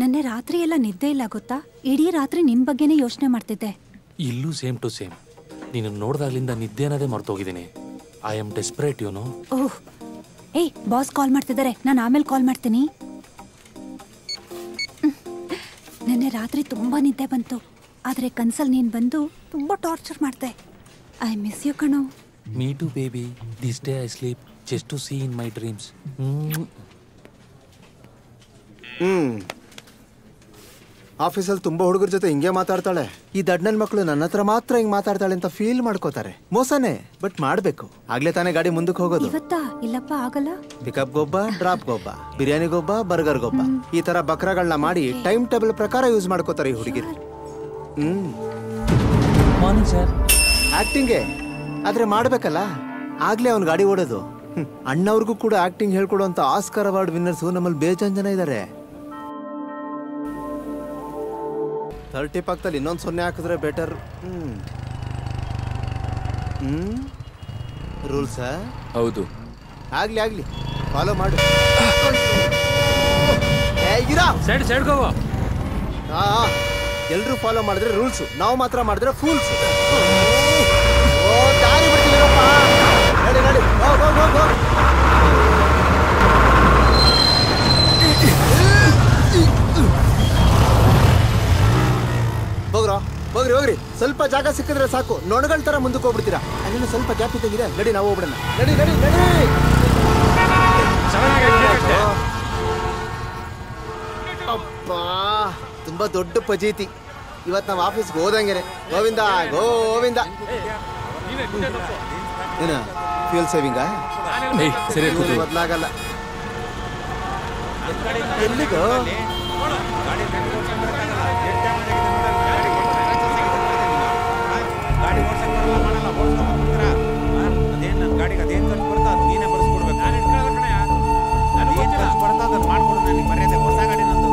ನೆನ್ನೆ ರಾತ್ರಿ ಎಲ್ಲ ನಿದ್ದೆ ಇಲ್ಲ ಗೊತ್ತಾ ಇಡೀ ರಾತ್ರಿ ನಿನ್ ಬಗ್ಗೆನೇ ಯೋಚನೆ ಮಾಡ್ತಿದ್ದೆ ಇಲ್ಲೂ ಸೇಮ್ ಟು ಸೇಮ್ ನೀನು ನೋಡ್ದಾಗ್ಲಿಂದ ನಿದ್ದೆ ಅನ್ನೋದೇ ಮರ್ತೋಗಿದ್ದೀನಿ I am desperate you know oh hey boss ಕಾಲ್ ಮಾಡ್ತಿದ್ದಾರೆ ನಾನು ಆಮೇಲೆ ಕಾಲ್ ಮಾಡ್ತೀನಿ ಹ್ಮ್. ನೆನ್ನೆ ರಾತ್ರಿ ತುಂಬಾ ನಿದ್ದೆ ಬಂತು ಆದ್ರೆ ಕನ್ಸಲ್ ನೀನ್ ಬಂದು ತುಂಬಾ ಟಾರ್ಚರ್ ಮಾಡ್ದೆ ಐ ಮಿಸ್ ಯು ಕಣೋ me too baby this day I sleep just to see in my dreams hmm ಆಫೀಸಲ್ಲಿ ತುಂಬಾ ಹುಡುಗರ ಜೊತೆ ಹಿಂಗೆ ಮಾತಾಡ್ತಾಳೆ ಈ ದಡ್ನನ್ ಮಕ್ಕಳು ನನ್ನ ಹತ್ರ ಮಾತ್ರ ಹಿಂಗ್ ಮಾತಾಡ್ತಾಳೆ ಅಂತ ಫೀಲ್ ಮಾಡ್ಕೋತಾರೆ ಮೋಸನೇ ಬಟ್ ಮಾಡ್ಬೇಕು ಆಗ್ಲೇ ತಾನೇ ಗಾಡಿ ಮುಂದಕ್ಕೆ ಹೋಗೋದು ಇವತ್ತಾ ಇಲ್ಲಪ್ಪ ಆಗಲ್ಲ ಪಿಕಪ್ ಗೊಬ್ಬ ಡ್ರಾಪ್ ಗೊಬ್ಬ ಬಿರಿಯಾನಿ ಗೊಬ್ಬ ಬರ್ಗರ್ ಗೊಬ್ಬ ಈ ತರ ಬಕ್ರಗಳನ್ನ ಮಾಡಿ ಟೈಮ್ ಟೇಬಲ್ ಪ್ರಕಾರ ಯೂಸ್ ಮಾಡ್ಕೋತಾರೆ ಈ ಹುಡುಗಿರು ಹ್ಮ್ ಮಾರ್ನಿಂಗ್ ಸರ್ ಆಕ್ಟಿಂಗೆ ಆದ್ರೆ ಮಾಡ್ಬೇಕಲ್ಲ ಆಗ್ಲೇ ಅವ್ನ್ ಗಾಡಿ ಓಡೋದು ಹ್ಮ್. ಅಣ್ಣವ್ರಿಗೂ ಕೂಡ ಆಕ್ಟಿಂಗ್ ಹೇಳ್ಕೊಡುವಂತ ಆಸ್ಕರ್ ಅವಾರ್ಡ್ ವಿನ್ನರ್ಸ್ ನಮ್ಮಲ್ಲಿ ಬೇಜಾನ್ ಜನ ಇದ್ದಾರೆ ಥರ್ಟಿ ಪಕ್ಕದಲ್ಲಿ ಇನ್ನೊಂದು ಸೊನ್ನೆ ಹಾಕಿದ್ರೆ ಬೆಟರ್ ಹ್ಮ್ ಹ್ಮ್ ರೂಲ್ಸ್ ಹೌದು ಆಗ್ಲಿ ಆಗ್ಲಿ ಫಾಲೋ ಮಾಡು ಏ, ಇರಾ? ಸೈಡ್ ಸೈಡ್ ಗೋವಾ ಆ, ಆ. ಎಲ್ರೂ ಫಾಲೋ ಮಾಡಿದ್ರೆ ರೂಲ್ಸ್ ನಾವು ಮಾತ್ರ ಮಾಡಿದ್ರೆ ಫೂಲ್ಸ್ ಓ ದಾರಿ ಬಿಡ್ತೀವಿರಪ್ಪ ನಡಿ ನಡಿ ಗೋ ಗೋ ಗೋ ಗೋ ಹೋಗ್ರೋ ಹೋಗ್ರಿ ಹೋಗ್ರಿ ಸ್ವಲ್ಪ ಜಾಗ ಸಿಕ್ಕಿದ್ರೆ ಸಾಕು ನೊಣಗಳ ತರ ಮುಂದಕ್ಕೆ ಹೋಗ್ಬಿಡ್ತೀರಾ ಅಲ್ಲಿನ ಸ್ವಲ್ಪ ಗ್ಯಾಪ್ ಇದ್ದಂಗಿದೆ ನಡಿ ನಾವು ಹೋಗ್ಬಿಡೋಣ ನಡಿ ನಡಿ ನಡಿ ಅಪ್ಪಾ ತುಂಬಾ ದೊಡ್ಡ ಪಜೀತಿ ಇವತ್ತು ನಾವು ಆಫೀಸ್ಗೆ ಹೋದಂಗೆನೆ ಗೋವಿಂದ ಗೋವಿಂದ ಏನ ಫ್ಯೂಲ್ ಸೇವಿಂಗಾ ಏಯ್ ಸರಿ ಕೂತ್ಕೊಳ್ಳಿ. ಬದಲಾಗಲ್ಲ ಎಲ್ಲಿಗೋ ಗಾಡಿ ಓಡ್ಸಕ್ ಬರಲ್ಲ ಮಾಡಲ್ಲ ಓಡ್ಸ್ಕೊಂಡ್ ಬಂದ್ಬಿಡ್ತೀರ ಅದೇನ್ ನನ್ ಗಾಡಿಗೆ ಅದೇನ್ ಖರ್ಚು ಬರ್ತೋ ಅದ್ ನೀನೇ ಬರ್ಸ್ಕೊಡ್ಬೇಕು ಅದೇನ್ ಖರ್ಚು ಬರ್ತೋ ಅದನ್ನ ಮಾಡ್ಕೊಡು ನನಗೆ ಮರ್ಯಾದೆ ಹೊಸ ಗಾಡಿ ನಂದದು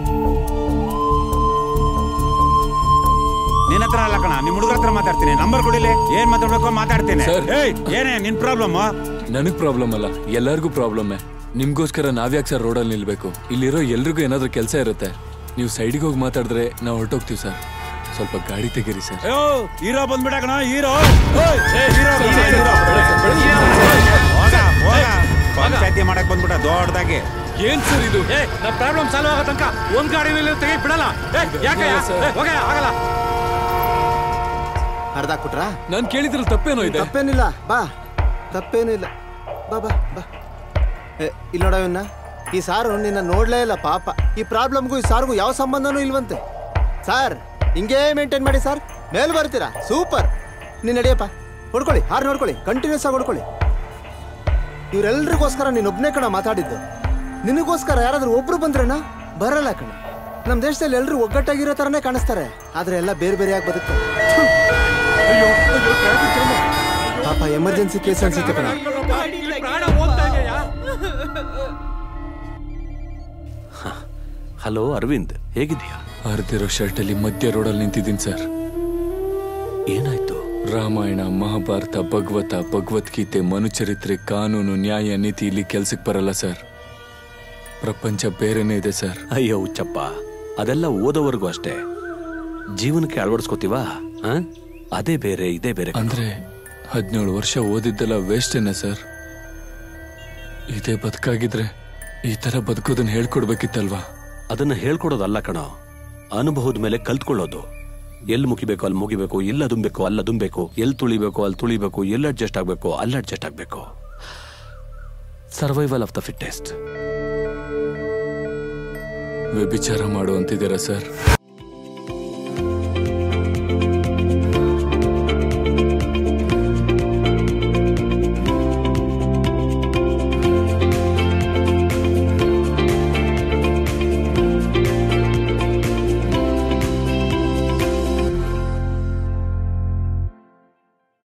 ನಿನ್ನ ಹತ್ರ ಅಲ್ಲ ಕಣ ನಿಮ್ ಹುಡುಗರ ಹತ್ರ ಮಾತಾಡ್ತೀನಿ ನಂಬರ್ ಕೊಡಿಲಿ ಏನ್ ಮಾತಾಡ್ಬೇಕು ಮಾತಾಡ್ತೀನಿ ಸರ್. ಏಯ್ ಏನೇ ನಿನ್ ಪ್ರಾಬ್ಲಮ್ ನನಗ್ ಪ್ರಾಬ್ಲಮ್ ಅಲ್ಲ ಎಲ್ಲರಿಗೂ ಪ್ರಾಬ್ಲಮ್ಮೆ ನಿಮ್ಗೋಸ್ಕರ ನಾವ್ಯಾಕೆ ಸರ್ ರೋಡಲ್ಲಿ ನಿಲ್ಬೇಕು ಇಲ್ಲಿರೋ ಎಲ್ರಿಗೂ ಏನಾದ್ರೂ ಕೆಲಸ ಇರುತ್ತೆ ನೀವು ಸೈಡಿಗೆ ಹೋಗಿ ಮಾತಾಡಿದ್ರೆ ನಾವು ಹೊರಟೋಗ್ತೀವಿ ಸರ್ ಸ್ವಲ್ಪ ಗಾಡಿ ತೆಗೀರಿ ಸರ್ ಅಯ್ಯೋ ಹೀರೋ ಬಂದ್ಬಿಡ ಕಣ ಹೀರೋ ಓಯ್, ಹೀರೋ ಕಣ, ಹೀರೋ. ಹೋಗ, ಹೋಗ. ಪಂಚಾಯ್ತಿ ಮಾಡಕ್ ಬಂದ್ಬಿಟ್ಟ ದೊಡ್ಡದಾಗಿ ಏನ್ ಸರ್ ಇದು ಏ ನಮ್ಮ ಪ್ರಾಬ್ಲಮ್ ಸಾಲ್ವ್ ಆಗೋ ತನಕ ಒಂದ್ ಗಾಡಿ ತೆಗಿ ಬಿಡಲ್ಲ ಏ, ಯಾಕೆ ಇಲ್ಲ, sir. ಏ, ಹೋಗೆ ಆಗಲ್ಲ ಹರಿದಾಕ್ಬಿಟ್ರಾ ನಾನು ಕೇಳಿದ್ರಲ್ಲಿ ತಪ್ಪೇನೋ ಇದೆ ತಪ್ಪೇನಿಲ್ಲ ಬಾ ತಪ್ಪೇನೂ ಇಲ್ಲ ಬಾ ಬಾ ಬಾ ಏ, ಇಲ್ಲಿ ನೋಡ ಇವನ್ನ ಈ ಸಾರು ನಿನ್ನ ನೋಡ್ಲೇ ಇಲ್ಲ ಪಾಪ ಈ ಪ್ರಾಬ್ಲಮ್ಗೂ ಈ ಸಾರ್ಗೂ ಯಾವ ಸಂಬಂಧನೂ ಇಲ್ವಂತೆ ಸರ್ ಹಿಂಗೇ ಮೇಂಟೈನ್ ಮಾಡಿ ಸರ್ ಮೇಲ್ ಬರ್ತೀರಾ ಸೂಪರ್ ನೀನ್ ನಡಿಯಪ್ಪ ಹೊಡ್ಕೊಳ್ಳಿ ಹಾರು ನೋಡ್ಕೊಳ್ಳಿ ಕಂಟಿನ್ಯೂಸ್ ಆಗಿ ಹೊಡ್ಕೊಳ್ಳಿ ಇವರೆಲ್ರಿಗೋಸ್ಕರ ನೀನು ಒಬ್ನೇ ಕಣ ಮಾತಾಡಿದ್ದು ನಿನಗೋಸ್ಕರ ಯಾರಾದ್ರೂ ಒಬ್ರು ಬಂದ್ರೇನಾ ಬರಲ್ಲ ಕಣ ನಮ್ಮ ದೇಶದಲ್ಲಿ ಎಲ್ಲರೂ ಒಗ್ಗಟ್ಟಾಗಿರೋ ಥರನೇ ಕಾಣಿಸ್ತಾರೆ ಆದ್ರೆ ಎಲ್ಲ ಬೇರೆ ಬೇರೆಯಾಗಿ ಬದುಕ್ತಾರೆ ಪಾಪ ಎಮರ್ಜೆನ್ಸಿ ಕೇಸ್ ಅನ್ಸುತ್ತೆ ಕಣ ಹಲೋ ಅರವಿಂದ್ ಹೇಗಿದ್ಯಾ ಹರಿದಿರೋ ಶರ್ಟಲ್ಲಿ ಮಧ್ಯ ರೋಡಲ್ಲಿ ನಿಂತಿದ್ದೀನಿ ಸರ್ ಏನಾಯ್ತು ರಾಮಾಯಣ ಮಹಾಭಾರತ ಭಗವತ ಭಗವದ್ಗೀತೆ ಮನುಚರಿತ್ರೆ ಕಾನೂನು ನ್ಯಾಯ ನೀತಿ ಇಲ್ಲಿ ಕೆಲ್ಸಕ್ಕೆ ಬರಲ್ಲ ಸರ್ ಪ್ರಪಂಚ ಬೇರೆನೇ ಇದೆ ಸರ್ ಅಯ್ಯೋ ಹುಚ್ಚಪ್ಪ ಅದೆಲ್ಲ ಓದೋವರೆಗೂ ಅಷ್ಟೇ ಜೀವನಕ್ಕೆ ಅಳವಡಿಸ್ಕೋತೀವಾ ಹ? ಅದೇ ಬೇರೆ ಇದೇ ಬೇರೆ ಕಣೋ. ಅಂದ್ರೆ ಹದಿನೇಳು ವರ್ಷ ಓದಿದ್ದೆಲ್ಲ ವೇಸ್ಟೇನೆ ಸರ್ ಇದೇ ಬದುಕಾಗಿದ್ರೆ ಈ ತರ ಬದುಕೋದನ್ನ ಹೇಳ್ಕೊಡ್ಬೇಕಿತ್ತಲ್ವಾ ಅದನ್ನ ಹೇಳ್ಕೊಡೋದಲ್ಲ ಕಣೋ ಅನುಭವದ ಮೇಲೆ ಕಲ್ತ್ಕೊಳ್ಳೋದು ಎಲ್ಲಿ ಮುಗಿಬೇಕು ಅಲ್ಲಿ ಮುಗಿಬೇಕು ಎಲ್ಲಿ ಅದುಂಬೇಕು ಅಲ್ಲಿ ಅದುಂಬೇಕು ಎಲ್ಲಿ ತುಳಿಬೇಕು ಅಲ್ಲಿ ತುಳಿಬೇಕು ಎಲ್ಲಿ ಅಡ್ಜಸ್ಟ್ ಆಗ್ಬೇಕು ಅಲ್ಲಿ ಅಡ್ಜಸ್ಟ್ ಆಗ್ಬೇಕು ಸರ್ವೈವಲ್ ಆಫ್ ದ ಫಿಟ್ಟೆಸ್ಟ್ ವ್ಯಭಿಚಾರ ಮಾಡುವಂತಿದ್ದೀರಾ ಸರ್